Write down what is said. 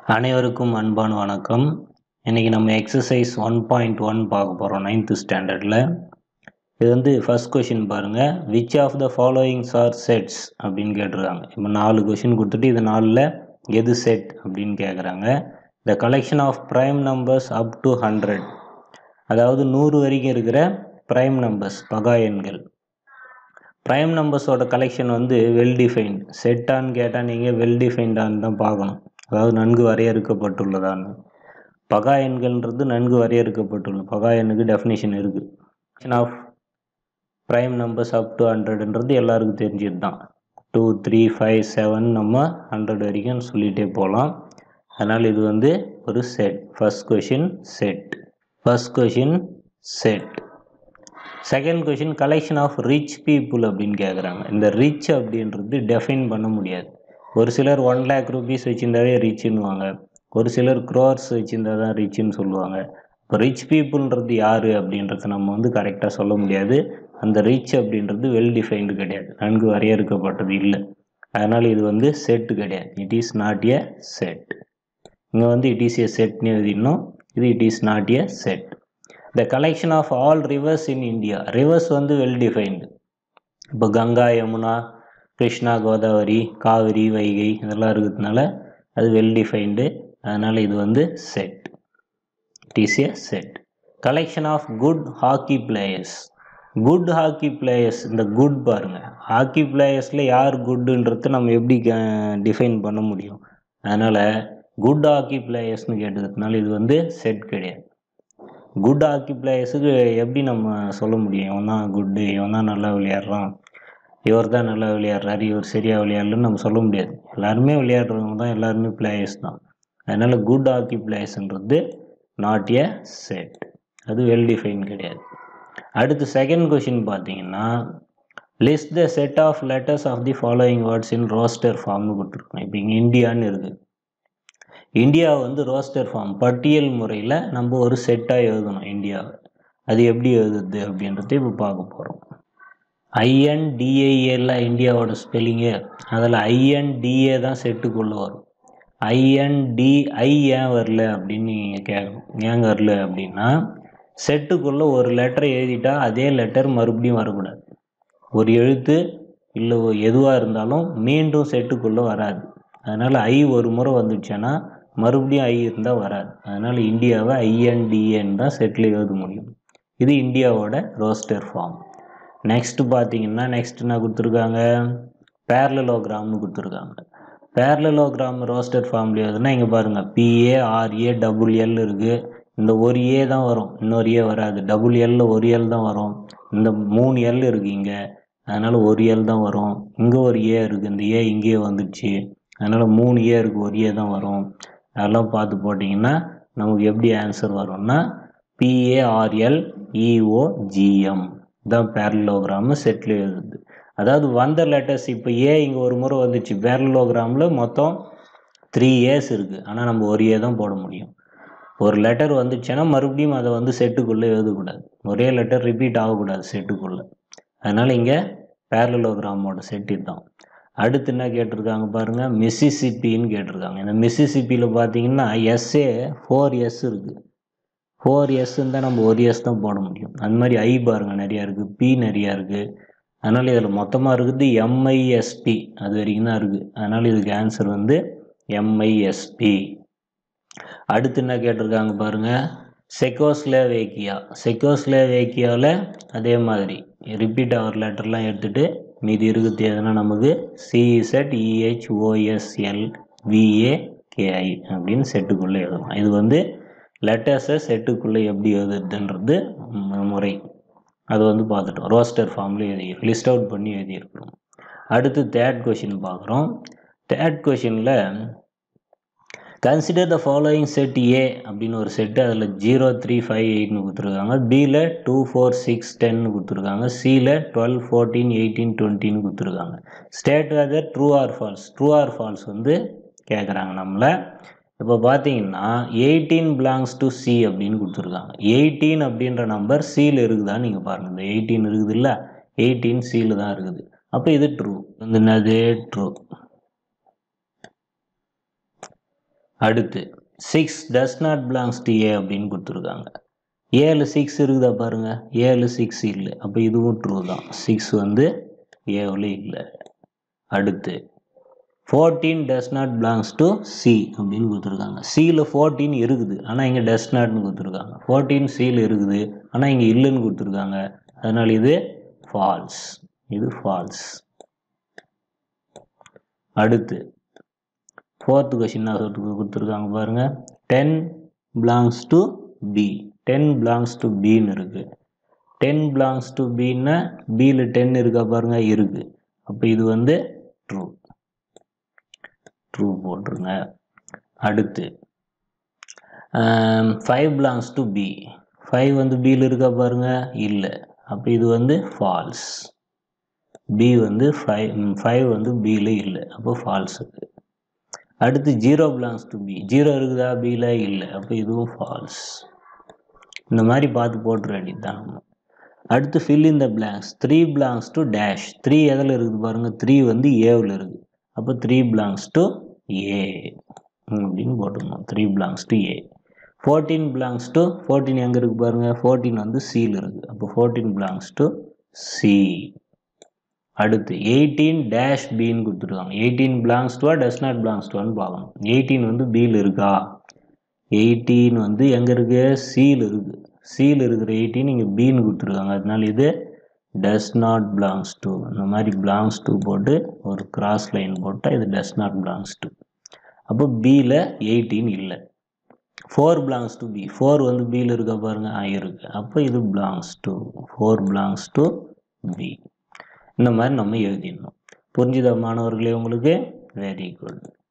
அனைவருக்கும் அன்பான வணக்கம் இன்றைக்கி நம்ம எக்ஸசைஸ் ஒன் பாயிண்ட் ஒன் பார்க்க போகிறோம் நைன்த்து ஸ்டாண்டர்டில் இது வந்து ஃபர்ஸ்ட் கொஷின் பாருங்கள் which of the followings are sets அப்படின்னு கேட்டிருக்காங்க இப்போ நாலு கொஷின் கொடுத்துட்டு இது நாலில் எது செட் அப்படின்னு கேட்குறாங்க the collection of prime numbers up to hundred அதாவது நூறு வரைக்கும் இருக்கிற ப்ரைம் நம்பர்ஸ் பகா எண்கள் ப்ரைம் நம்பர்ஸோட கலெக்ஷன் வந்து வெல் டிஃபைன்ட் செட்டான்னு கேட்டால் நீங்கள் வெல் டிஃபைன்டான்னு தான் பார்க்கணும் அதாவது நன்கு வரையறுக்கப்பட்டுள்ளதான்னு பகா எண்கள்ன்றது நன்கு வரையறுக்கப்பட்டுள்ளது பகா எண்ணுக்கு டெஃபினேஷன் இருக்குது of prime numbers up to ஹண்ட்ரட்ன்றது எல்லாருக்கும் தெரிஞ்சது தான் டூ த்ரீ ஃபைவ் செவன் நம்ம ஹண்ட்ரட் வரைக்கும் சொல்லிகிட்டே போகலாம் அதனால் இது வந்து ஒரு set first question set first question set second question collection of rich people அப்படின்னு கேட்குறாங்க இந்த ரிச் அப்படின்றது டெஃபைன் பண்ண முடியாது ஒரு சிலர் ஒன் லேக் ருபீஸ் வச்சுருந்தாவே ரிச்சுன்னுவாங்க ஒரு சிலர் க்ரோர்ஸ் வச்சுருந்தா தான் ரிச்சுன்னு சொல்லுவாங்க இப்போ ரிச் பீப்புள்ன்றது யார் அப்படின்றத நம்ம வந்து கரெக்டாக சொல்ல முடியாது அந்த ரிச் அப்படின்றது வெல் டிஃபைன்டு கிடையாது நன்கு வரையறுக்கப்பட்டது இல்லை அதனால் இது வந்து செட்டு கிடையாது it is not a set இங்கே வந்து இட் இஸ் எ செட்னு எழுதிடணும் இது it is not a set the collection of all rivers in India rivers வந்து வெல் டிஃபைன்டு இப்போ கங்கா யமுனா கிருஷ்ணா கோதாவரி காவிரி வைகை இதெல்லாம் இருக்கிறதுனால அது வெல் டிஃபைன்டு அதனால் இது வந்து set it is a set collection of good hockey players good hockey players இந்த குட் பாருங்கள் ஹாக்கி பிளேயர்ஸில் யார் குட்டுன்றது நம்ம எப்படி டிஃபைன் பண்ண முடியும் அதனால் குட் ஹாக்கி பிளேயர்ஸ்னு கேட்டதுனால இது வந்து செட் கிடையாது குட் ஹாக்கி பிளேயர்ஸுக்கு எப்படி நம்ம சொல்ல முடியும் இவன் தான் குட்டு இவன் தான் நல்லா விளையாடுறான் இவர் தான் நல்லா விளையாடுறாரு இவர் சரியாக விளையாடலன்னு நம்ம சொல்ல முடியாது எல்லாருமே விளையாடுறவங்க தான் எல்லாருமே பிளேயர்ஸ் தான் அதனால் குட் ஹாக்கி பிளேயர்ஸ்ன்றது நாட் எ செட் அது வெல் டிஃபைன் கிடையாது அடுத்து செகண்ட் கொஷின் பார்த்தீங்கன்னா list the set of letters of the following words in roster ஃபார்ம்னு கொடுத்துருக்கோம் இப்போ இங்கே இந்தியான்னு இருக்குது இந்தியா வந்து ரோஸ்டர் ஃபார்ம் பட்டியல் முறையில் நம்ம ஒரு செட்டாக எழுதணும் இந்தியாவை அது எப்படி எழுதுது அப்படின்றத இப்போ பார்க்க போகிறோம் ஐஎன்டிஏஏல இந்தியாவோட ஸ்பெல்லிங்கு அதில் ஐஎன்டிஏ தான் செட்டுக்குள்ளே வரும் ஐஎன்டி ஐ ஏன் வரல அப்படின்னு நீங்கள் கேட்கணும் ஏன் வரல அப்படின்னா செட்டுக்குள்ளே ஒரு லெட்டர் எழுதிட்டா அதே லெட்டர் மறுபடியும் வரக்கூடாது ஒரு எழுத்து இல்லை எதுவாக இருந்தாலும் மீண்டும் செட்டுக்குள்ளே வராது அதனால் ஐ ஒரு முறை வந்துடுச்சுன்னா மறுபடியும் ஐ இருந்தால் வராது அதனால் இந்தியாவை ஐஎன்டிஏன்னு தான் செட்டில் எழுத முடியும் இது இந்தியாவோட ரோஸ்டர் ஃபார்ம் நெக்ஸ்ட் பார்த்தீங்கன்னா நெக்ஸ்ட் என்ன கொடுத்துருக்காங்க பேரலோகிராம்னு கொடுத்துருக்காங்க பேரலோகிராம் ரோஸ்டர் ஃபார்ம்ல எழுதுனா இங்கே பாருங்கள் பிஏ ஆர்ஏ டபுள் எல் இருக்குது இந்த ஒரு ஏ தான் வரும் இன்னொரு ஏ வராது டபுள் எல்ல ஒரு எல் தான் வரும் இந்த மூணு எல் இருக்குது இங்கே அதனால் ஒரு எல் தான் வரும் இங்கே ஒரு ஏ இருக்குது இந்த ஏ இங்கேயே வந்துடுச்சு அதனால் மூணு ஏ இருக்குது ஒரு ஏ தான் வரும் அதெல்லாம் பார்த்து போட்டிங்கன்னா நமக்கு எப்படி ஆன்சர் வரும்னா பிஏஆர்எல் இஓஜிஎம் தான் பேரலோகிராமு செட்டில் எழுதுது அதாவது வந்த லெட்டர்ஸ் இப்போ ஏ இங்கே ஒரு முறை வந்துச்சு பேரலோகிராமில் மொத்தம் த்ரீ ஏஸ் இருக்குது ஆனால் நம்ம ஒரு ஏ தான் போட முடியும் ஒரு லெட்டர் வந்துச்சுன்னா மறுபடியும் அதை வந்து செட்டுக்குள்ளே எழுதக்கூடாது ஒரே லெட்டர் ரிப்பீட் ஆகக்கூடாது செட்டுக்குள்ளே அதனால் இங்கே பேரலோகிராமோட செட்டு தான் அடுத்து என்ன கேட்டிருக்காங்க பாருங்கள் மிசிசிப்பின்னு கேட்டிருக்காங்க இந்த மிசிசிப்பியில் பார்த்தீங்கன்னா எஸ்ஏ ஃபோர் எஸ் இருக்குது ஃபோர் எஸ்ன்னு தான் நம்ம ஒரு எஸ் தான் போட முடியும் அந்த மாதிரி ஐ பாருங்கள் நிறையா இருக்குது பி நிறையா இருக்குது அதனால் இதில் மொத்தமாக இருக்குது எம்ஐஎஸ்பி அது வரைக்கும் தான் இருக்குது அதனால் இதுக்கு ஆன்சர் வந்து எம்ஐஎஸ்பி அடுத்து என்ன கேட்டிருக்காங்க பாருங்கள் செக்கோஸ்லேவேக்கியா செக்கோஸ்லேவேக்கியாவில் அதே மாதிரி ரிப்பீட் ஆகிற லெட்டர்லாம் எடுத்துகிட்டு மீதி இருக்குது எதுனா நமக்கு சிஇசெட் இஹெச்ஓஎஸ்எல் விஏகேஐ அப்படின்னு செட்டுக்குள்ளே எழுதலாம் இது வந்து லெட்டர்ஸை செட்டுக்குள்ளே எப்படி எழுதுறதுன்றது முறை அது வந்து பார்த்துட்டோம் ரோஸ்டர் ஃபார்மில் எழுதி லிஸ்ட் அவுட் பண்ணி எழுதியிருக்கிறோம் அடுத்து தேர்ட் கொஷின் பார்க்குறோம் தேர்ட் கொஷினில் consider the following set A அப்படின்னு ஒரு செட்டு அதில் ஜீரோ த்ரீ ஃபைவ் எயிட்னு கொடுத்துருக்காங்க பியில் டூ ஃபோர் சிக்ஸ் டென்னு கொடுத்துருக்காங்க சியில் டுவெல் ஃபோர்டீன் எயிட்டீன் டுவெண்ட்டின்னு கொடுத்துருக்காங்க state whether true or false true or false வந்து கேட்குறாங்க நம்மளை இப்போ பார்த்தீங்கன்னா எயிட்டீன் பிலாங்ஸ் டு சி அப்படின்னு கொடுத்துருக்காங்க எயிட்டீன் அப்படின்ற நம்பர் சியில் இருக்குதான்னு நீங்கள் பாருங்கள் இந்த எயிட்டீன் இருக்குது இல்லை எயிட்டீன் சியில் தான் இருக்குது அப்போ இது ட்ரூ வந்து என்னது ட்ரூ அடுத்து six does not belongs to A அப்படின்னு கொடுத்துருக்காங்க ஏழு சிக்ஸ் இருக்குதா பாருங்க ஏழு சிக்ஸ் இல்லை அப்போ இதுவும் ட்ரூ தான் சிக்ஸ் வந்து ஏவில் இல்லை அடுத்து fourteen does not belongs to C அப்படின்னு கொடுத்துருக்காங்க சியில் ஃபோர்டீன் இருக்குது ஆனால் இங்கே டஸ் நாட்னு கொடுத்துருக்காங்க ஃபோர்டீன் சியில் இருக்குது ஆனால் இங்கே இல்லைன்னு கொடுத்துருக்காங்க அதனால் இது ஃபால்ஸ் இது ஃபால்ஸ் அடுத்து ஃபோர்த்து கொஷின் கொடுத்துருக்காங்க பாருங்கள் ten belongs to B ten belongs to பின்னு இருக்குது டென் பிலாங்ஸ் டு பின்னா பியில் டென் இருக்கா பாருங்க இருக்குது அப்போ இது வந்து ட்ரூ ட்ரூ போட்டுருங்க அடுத்து five belongs to B five வந்து பியில் இருக்கா பாருங்க இல்லை அப்போ இது வந்து ஃபால்ஸ் பி வந்து ஃபைவ் ஃபைவ் வந்து பியில் இல்லை அப்போ ஃபால்ஸ் இருக்குது அடுத்து zero belongs to B zero இருக்குதா பியில் இல்லை அப்போ இதுவும் ஃபால்ஸ் இந்த மாதிரி பார்த்து போட்டுற வேண்டியது தான் நம்ம அடுத்து fill in the blanks three belongs to dash three எதில் இருக்குது பாருங்கள் த்ரீ வந்து ஏவில் இருக்குது அப்போ த்ரீ பிலாங்ஸ் டு ஏ அப்படின்னு போட்டுக்கணும் three belongs to A fourteen belongs to fourteen எங்கே இருக்குது பாருங்கள் ஃபோர்டீன் வந்து சியில் இருக்குது அப்போ ஃபோர்டீன் பிலாங்ஸ் டு சி அடுத்து எயிட்டீன் டேஷ் பின்னு கொடுத்துருக்காங்க எயிட்டீன் பிலாங்ஸ் டுவா டஸ் நாட் பிலாங்ஸ் டுவான்னு பார்க்கணும் எயிட்டீன் வந்து பியில் இருக்கா எயிட்டீன் வந்து எங்கே இருக்கு சியில் இருக்குது சியில் இருக்கிற எயிட்டீன் இங்கே பின்னு கொடுத்துருக்காங்க அதனால இது டஸ் நாட் பிலாங்ஸ் டு இந்த மாதிரி பிலாங்ஸ் டு போட்டு ஒரு கிராஸ் லைன் போட்டால் இது டஸ் நாட் பிலாங்ஸ் டு அப்போ பியில் எயிட்டீன் இல்லை four belongs to B four வந்து பியில் இருக்க பாருங்க ஆ இருக்கு அப்போ இது belongs to four belongs to B இந்த மாதிரி நம்ம எழுதிடணும் புரிஞ்சுதா மாணவர்களே உங்களுக்கு வெரி குட்